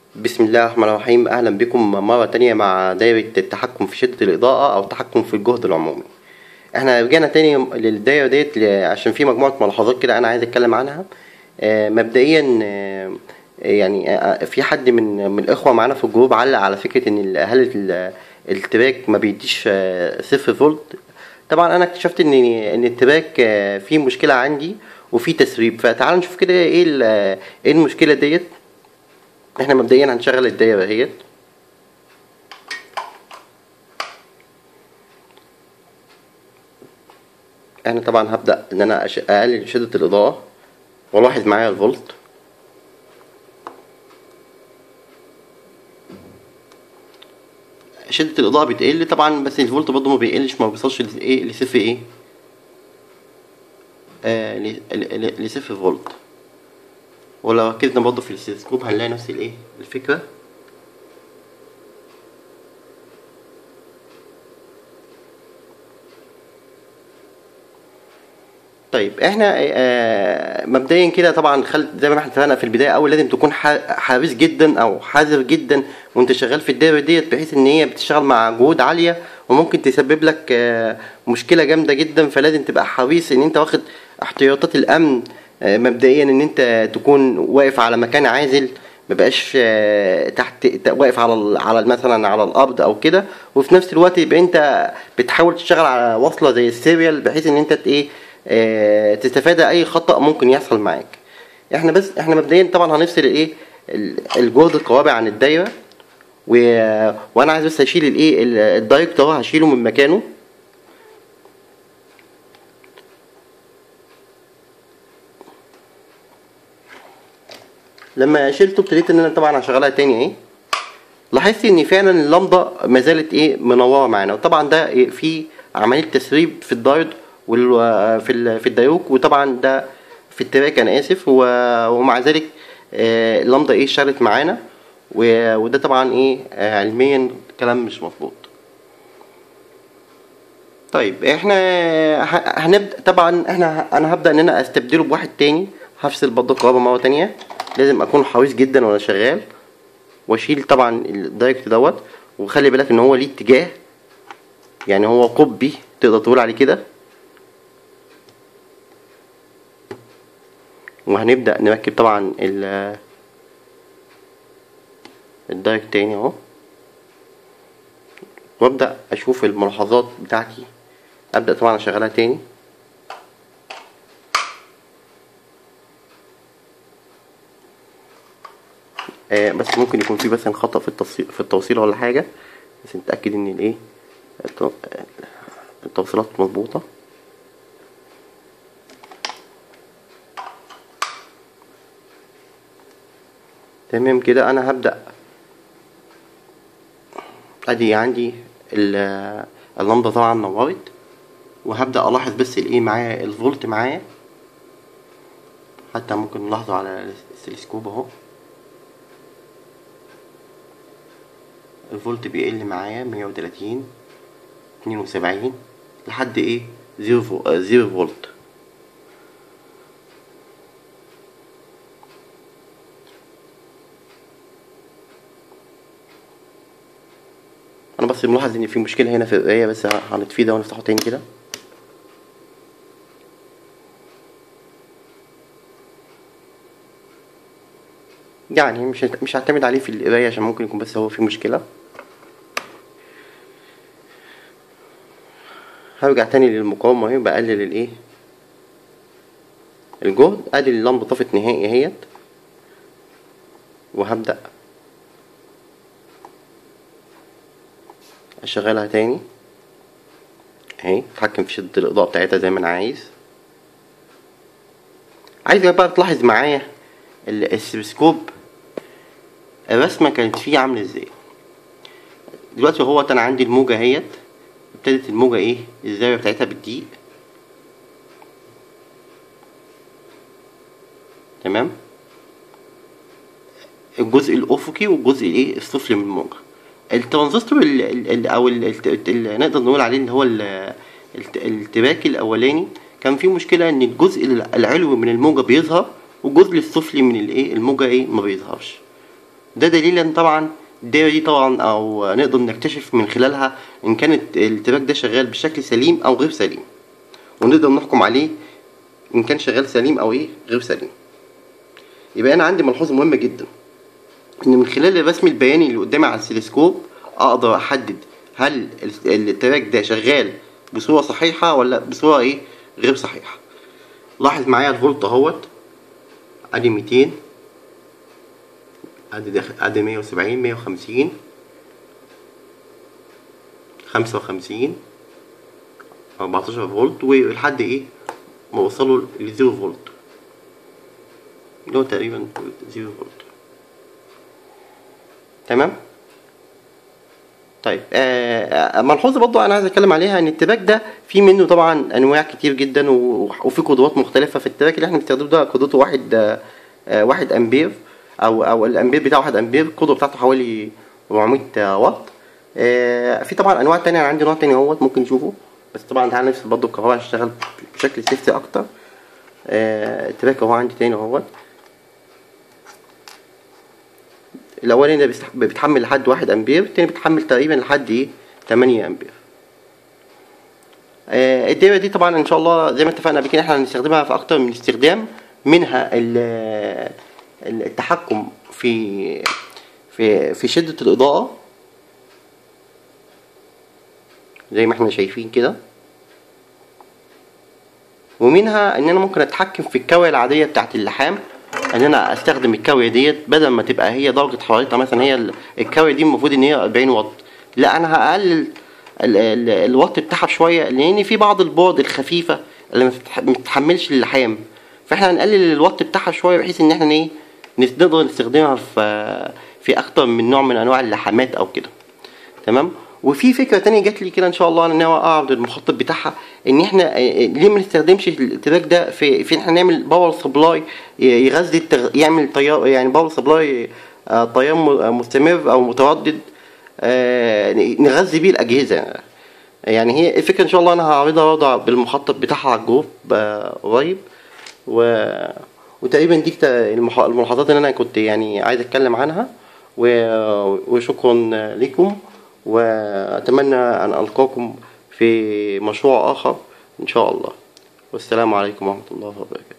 بسم الله الرحمن الرحيم أهلا بكم مرة تانية مع دايرة التحكم في شدة الإضاءة أو التحكم في الجهد العمومي احنا رجعنا تاني للدايرة ديت ل- عشان في مجموعة ملاحظات كده أنا عايز أتكلم عنها آه، مبدئيا آه، يعني آه، في حد من من الإخوة معانا في الجروب علق على فكرة إن ال- هل ال- التراك ما بيديش آه، صفر فولت طبعا أنا اكتشفت إن إن التراك آه، فيه مشكلة عندي وفيه تسريب فتعال نشوف كده إيه ال- إيه المشكلة ديت احنا مبدئيا هنشغل الدايرة اهيت انا طبعا هبدأ ان انا أش- اقلل شدة الاضاءة والاحظ معايا الفولت شدة الاضاءة بتقل طبعا بس الفولت برضه ما بيقلش ما بيوصلش لايه لصفر ايه آه ل- ل- ل- لصفر فولت ولو ركزنا برضه في السيسكوب هنلاقي نفس الايه الفكرة طيب احنا آه، مبدئيا كده طبعا خل زي ما احنا اتفقنا في البدايه اول لازم تكون ح- حريص جدا او حذر جدا وانت شغال في الدايره ديت بحيث ان هي بتشتغل مع جهود عاليه وممكن تسبب لك آه، مشكله جامده جدا فلازم تبقى حريص ان انت واخد احتياطات الامن آه، مبدئيا ان انت تكون واقف على مكان عازل مبقاش آه، تحت ت- واقف على ال- على مثلا على الارض او كده وفي نفس الوقت يبقى انت بتحاول تشتغل على وصله زي السيريال بحيث ان انت ت- ايه آه، تتفادى اي خطأ ممكن يحصل معاك احنا بس احنا مبدئيا طبعا هنفصل الايه ال- الجهد القوابع عن الدايره و... وانا عايز بس اشيل الايه ال- الدايركت اهو هشيله من مكانه لما شلته ابتديت ان انا طبعا هشغلها تاني اهي لاحظت ان فعلا اللمضه ما زالت ايه منوره معانا وطبعا ده إيه في عمليه تسريب في الدايود وال في ال- في الدايوك وطبعا ده في التراك انا اسف و- ومع ذلك آه، اللمضه ايه اشتغلت معانا و- وده طبعا ايه آه، علميا كلام مش مظبوط طيب احنا ه- هنبدا طبعا احنا ه- انا هبدا ان انا استبدله بواحد تاني هفصل برضه الكهرباء مره تانية لازم اكون حريص جدا وانا شغال واشيل طبعا الدايركت دوت وخلي بالك ان هو ليه اتجاه يعني هو قطبي تقدر تقول عليه كده وهنبدأ نركب طبعا ال الدايركت تاني اهو وابدأ اشوف الملاحظات بتاعتي ابدأ طبعا اشغلها تاني آه بس ممكن يكون في مثلا خطأ في التوصيل في التوصيل ولا حاجة بس نتأكد ان الايه التو- التوصيلات مظبوطة تمام كده انا هبدأ ادي عندي ال- اللمبة طبعا نورت وهبدأ الاحظ بس الايه معايا الفولت معايا حتى ممكن نلاحظه على التلسكوب اهو الفولت بيقل معايا مية وتلاتين اتنين وسبعين لحد ايه زيرو فو... آه، زيرو فولت انا بس ملاحظ ان في مشكله هنا في القرايه بس هنطفيه ده ونفتحه تاني كده يعني مش هت- مش هعتمد عليه في القرايه عشان ممكن يكون بس هو في مشكله هرجع تاني للمقاومة اهي بقلل الايه الجهد ادي اللمبة طفت نهائي اهيت وهبدأ اشغلها تاني اهي اتحكم في شدة الاضاءة بتاعتها زي ما انا عايز عايزك بقى تلاحظ معايا ال- السبسكوب الرسمة كانت فيه عاملة ازاي دلوقتي هو انا عندي الموجة اهيت ابتدت الموجة ايه الزاوية بتاعتها بتضيق تمام الجزء الافقي والجزء الايه السفلي من الموجة الترانزستور ال ال ال او ال ال ال نقدر نقول عليه اللي هو ال- الت- التراك الاولاني كان فيه مشكلة ان الجزء العلوي من الموجة بيظهر والجزء السفلي من الايه الموجة ايه ما بيظهرش ده دليلا طبعا الدايرة دي طبعا او نقدر نكتشف من خلالها ان كانت التراك ده شغال بشكل سليم او غير سليم ونقدر نحكم عليه ان كان شغال سليم او ايه غير سليم يبقى انا عندي ملحوظة مهمة جدا ان من خلال الرسم البياني اللي قدامي على السلسكوب اقدر احدد هل التراك ده شغال بصورة صحيحة ولا بصورة ايه غير صحيحة لاحظ معايا الفولت اهوت ادي ميتين ادي داخل ادي مية وسبعين مية وخمسين خمسة وخمسين اربعتاشر فولت ولحد ايه ما وصلوا لزيرو فولت اللي هو تقريبا زيرو فولت تمام طيب آه ملحوظه برضو انا عايز اتكلم عليها ان التراك ده في منه طبعا انواع كتير جدا وفي قدرات مختلفه في التراك اللي احنا بنستخدمه ده قدرته واحد آه واحد امبير او او الامبير بتاعه واحد امبير القدره بتاعته حوالي 400 واط آه في طبعا انواع تانية انا عندي نوع تاني اهوت ممكن نشوفه بس طبعا تعالى نفصل برضو الكهرباء عشان اشتغل بشكل سيفتي اكتر آه التراك اهو عندي تاني اهوت الاولاني ده بيتحمل لحد واحد امبير التاني بيتحمل تقريبا لحد ايه تمانية امبير آه الدايره دي طبعا ان شاء الله زي ما اتفقنا قبل كده احنا هنستخدمها في اكتر من استخدام منها التحكم في في في شده الاضاءه زي ما احنا شايفين كده ومنها ان انا ممكن اتحكم في الكاويه العاديه بتاعت اللحام ان انا استخدم الكاويه ديت بدل ما تبقى هي درجه حرارتها مثلا هي الكاويه دي المفروض ان هي 40 واط لا انا هقلل الوات بتاعها شويه لان في بعض البورد الخفيفه اللي ما بتتحملش اللحام فاحنا هنقلل الوات بتاعها شويه بحيث ان احنا ايه نقدر نستخدمها في في اكتر من نوع من انواع اللحامات او كده تمام وفي فكره تانية جات لي كده ان شاء الله انا ناوي اعرض المخطط بتاعها ان احنا ليه ما نستخدمش التراك ده في في ان احنا نعمل باور سبلاي يغذي التغ... يعمل تيار يعني باور سبلاي تيار مستمر او متردد نغذي بيه الاجهزه يعني هي الفكره ان شاء الله انا هعرضها برضه بالمخطط بتاعها على الجروب قريب و وتقريبا دي الملاحظات اللي انا كنت يعني عايز اتكلم عنها وشكرا لكم وأتمنى أن ألقاكم في مشروع آخر إن شاء الله والسلام عليكم ورحمة الله وبركاته